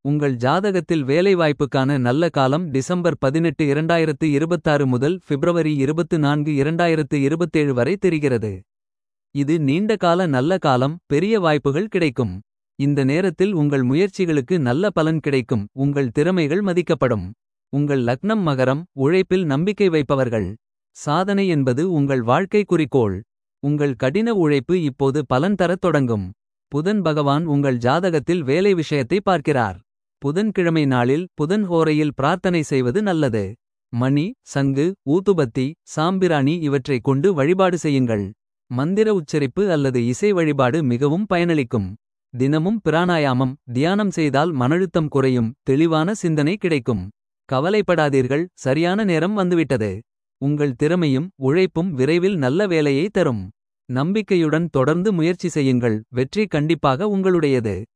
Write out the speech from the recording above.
உங்கள் ஜாதகத்தில் வேலைவாய்ப்புக்கான நல்ல காலம் டிசம்பர் பதினெட்டு இரண்டாயிரத்து இருபத்தாறு முதல் பிப்ரவரி இருபத்து நான்கு இரண்டாயிரத்து இருபத்தேழு வரை தெரிகிறது. இது நீண்ட கால நல்ல காலம் பெரிய வாய்ப்புகள் கிடைக்கும். இந்த நேரத்தில் உங்கள் முயற்சிகளுக்கு நல்ல பலன் கிடைக்கும் உங்கள் திறமைகள் மதிக்கப்படும். உங்கள் லக்னம் மகரம் உழைப்பில் நம்பிக்கை வைப்பவர்கள். சாதனை என்பது உங்கள் வாழ்க்கை குறிக்கோள். உங்கள் கடின உழைப்பு இப்போது பலன் தரத் தொடங்கும். புதன் பகவான் உங்கள் ஜாதகத்தில் வேலை விஷயத்தை பார்க்கிறார். புதன்கிழமை நாளில் புதன் ஹோரையில் பிரார்த்தனை செய்வது நல்லது. மணி சங்கு ஊதுபத்தி சாம்பிராணி இவற்றைக் கொண்டு வழிபாடு செய்யுங்கள். மந்திர உச்சரிப்பு அல்லது இசை வழிபாடு மிகவும் பயனளிக்கும். தினமும் பிராணாயாமம் தியானம் செய்தால் மனழுத்தம் குறையும் தெளிவான சிந்தனை கிடைக்கும். கவலைப்படாதீர்கள் சரியான நேரம் வந்துவிட்டது. உங்கள் திறமையும் உழைப்பும் விரைவில் நல்ல வேலையை தரும். நம்பிக்கையுடன் தொடர்ந்து முயற்சி செய்யுங்கள் வெற்றி கண்டிப்பாக உங்களுடையது.